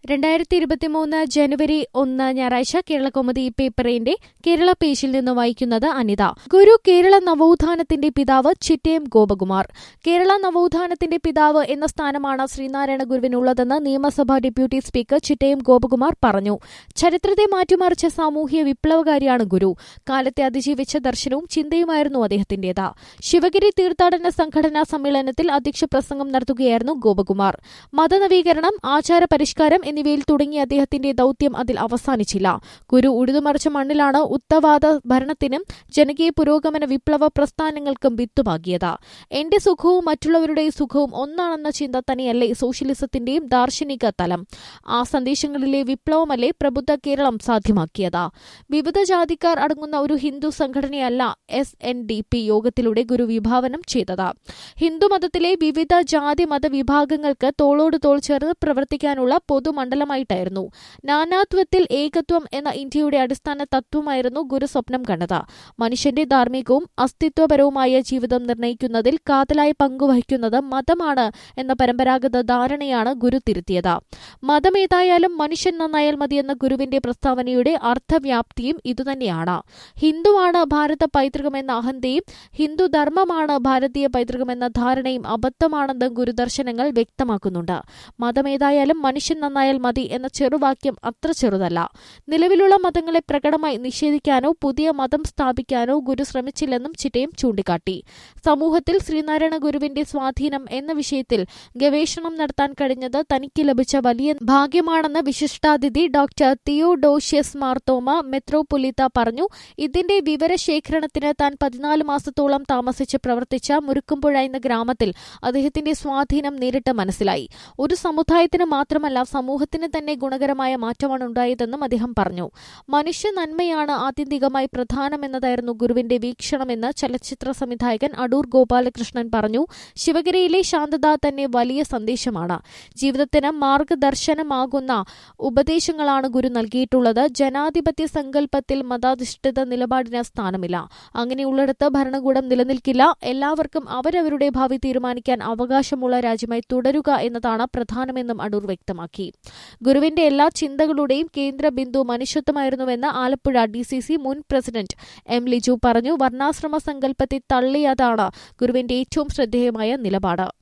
രണ്ടായിരത്തി ഇരുപത്തിമൂന്ന് ജനുവരി ഒന്ന് ഞായറാഴ്ച കേരള കൗമുദി പേപ്പറിന്റെ കേരള പേജിൽ നിന്ന് വായിക്കുന്നത് അനിത ഗുരു കേരള നവോത്ഥാനത്തിന്റെ പിതാവ് ചിറ്റയം ഗോപകുമാർ കേരള നവോത്ഥാനത്തിന്റെ പിതാവ് എന്ന സ്ഥാനമാണ് ശ്രീനാരായണ ഗുരുവിനുള്ളതെന്ന് നിയമസഭാ ഡെപ്യൂട്ടി സ്പീക്കർ ചിറ്റയം ഗോപകുമാർ പറഞ്ഞു ചരിത്രത്തെ മാറ്റിമറിച്ച സാമൂഹ്യ വിപ്ലവകാരിയാണ് ഗുരു കാലത്തെ അതിജീവിച്ച ദർശനവും ചിന്തയുമായിരുന്നു അദ്ദേഹത്തിന്റേത് ശിവഗിരി തീർത്ഥാടന സംഘടനാ സമ്മേളനത്തിൽ അധ്യക്ഷ പ്രസംഗം നടത്തുകയായിരുന്നു ഗോപകുമാർ മതനവീകരണം ആചാര പരിഷ്കാരം എന്നിവയിൽ തുടങ്ങിയ അദ്ദേഹത്തിന്റെ ദൌത്യം അതിൽ അവസാനിച്ചില്ല ഗുരു ഉഴുതുമറിച്ച മണ്ണിലാണ് ഉത്തവാദ ഭരണത്തിനും ജനകീയ പുരോഗമന വിപ്ലവ പ്രസ്ഥാനങ്ങൾക്കും വിത്തുപാകിയത് എന്റെ സുഖവും മറ്റുള്ളവരുടെ സുഖവും ഒന്നാണെന്ന ചിന്ത തന്നെയല്ലേ സോഷ്യലിസത്തിന്റെയും ദാർശനിക തലം ആ സന്ദേശങ്ങളിലെ വിപ്ലവമല്ലേ പ്രബുദ്ധ കേരളം സാധ്യമാക്കിയത് വിവിധ ജാതിക്കാർ അടങ്ങുന്ന ഒരു ഹിന്ദു സംഘടനയല്ല എസ് എൻ ഡി പി യോഗത്തിലൂടെ ഗുരു വിഭാവനം ചെയ്തത് ഹിന്ദുമതത്തിലെ വിവിധ ജാതി മത വിഭാഗങ്ങൾക്ക് തോളോട് തോൾ ചേർന്ന് പ്രവർത്തിക്കാനുള്ള പൊതുമണ്ഡലമായിട്ടായിരുന്നു നാനാത്വത്തിൽ ഏകത്വം എന്ന ഇന്ത്യയുടെ അടിസ്ഥാന തത്വമായിരുന്നു ഗുരു സ്വപ്നം കണ്ടത് മനുഷ്യന്റെ ധാർമ്മികവും അസ്തിത്വപരവുമായ ജീവിതം നിർണ്ണയിക്കുന്നതിൽ കാതലായ പങ്കുവഹിക്കുന്നത് മതമാണ് എന്ന പരമ്പരാഗത ധാരണയാണ് ഗുരു തിരുത്തിയത് മതമേതായാലും മനുഷ്യൻ നന്നായാൽ മതിയെന്ന ഗുരുവിന്റെ പ്രസ്താവനയുടെ അർത്ഥവ്യാപ്തിയും ഇതുതന്നെയാണ് ഹിന്ദുവാണ് ഭാരത പൈതൃകമെന്ന അഹന്തയും ഹിന്ദുധർമ്മമാണ് ഭാരതീയ പൈതൃകമെന്ന ധാരണയും അബദ്ധമാണെന്ന് ഗുരുദർശനങ്ങൾ വ്യക്തമാക്കുന്നുണ്ട് മതമേതായാലും മനുഷ്യൻ നന്നായാൽ മതി എന്ന ചെറുവാക്യം അത്ര ചെറുതല്ല നിലവിലുള്ള മതങ്ങളെ പ്രകടമായി നിഷേധിക്കാനോ പുതിയ മതം സ്ഥാപിക്കാനോ ഗുരു ശ്രമിച്ചില്ലെന്നും ചിറ്റയും ചൂണ്ടിക്കാട്ടി സമൂഹത്തിൽ ശ്രീനാരായണ ഗുരുവിന്റെ സ്വാധീനം എന്ന വിഷയത്തിൽ ഗവേഷണം നടത്താൻ കഴിഞ്ഞത് തനിക്ക് ലഭിച്ച വലിയ ഭാഗ്യമാണെന്ന് വിശിഷ്ടാതിഥി ഡോക്ടർ തിയോഡോഷ്യസ് മാർത്തോമ മെത്രോപൊലിത്ത പറഞ്ഞു ഇതിന്റെ വിവരശേഖരണത്തിന് താൻ പതിനാല് മാസത്തോളം താമസിച്ച് പ്രവർത്തിച്ച മുരുക്കുമ്പുഴ എന്ന ഗ്രാമത്തിൽ അദ്ദേഹത്തിന്റെ സ്വാധീനം നേരിട്ട് മനസ്സിലായി ഒരു സമുദായത്തിന് മാത്രമല്ല സമൂഹത്തിന് തന്നെ ഗുണകരമായ മാറ്റമാണ് ഉണ്ടായതെന്നും അദ്ദേഹം പറഞ്ഞു മനുഷ്യ നന്മയാണ് ആത്യന്തികമായി പ്രധാനമെന്നതായിരുന്നു ഗുരുവിന്റെ വീക്ഷണമെന്ന് ചലച്ചിത്ര സംവിധായകൻ അടൂർ ഗോപാലകൃഷ്ണൻ പറഞ്ഞു ശിവഗിരിയിലെ ശാന്തത തന്നെ വലിയ സന്ദേശമാണ് ജീവിതത്തിന് മാർഗദർശനമാകുന്ന ഉപദേശങ്ങളാണ് ഗുരു നൽകിയിട്ടുള്ളത് ജനാധിപത്യ സങ്കല്പത്തിൽ മതാധിഷ്ഠിത നിലപാടിന് സ്ഥാനമില്ല അങ്ങനെയുള്ളിടത്ത് ഭരണകൂടം നിലനിൽക്കില്ല എല്ലാവർക്കും അവരവരുടെ ഭാവി തീരുമാനിക്കാൻ അവകാശമുള്ള രാജ്യമായി തുടരുക എന്നതാണ് പ്രധാനമെന്നും അടൂർ വ്യക്തമാക്കി ഗുരുവിന്റെ എല്ലാ ചിന്തകളുടെയും കേന്ദ്ര ബിന്ദു മനുഷ്യത്വമായിരുന്നുവെന്ന് ആലപ്പുഴ ഡി സി സി മുൻ പ്രസിഡന്റ് എം ലിജു പറഞ്ഞു വർണ്ണാശ്രമ സങ്കല്പത്തെ തള്ളിയതാണ് ഗുരുവിന്റെ ഏറ്റവും ശ്രദ്ധേയമായ നിലപാട്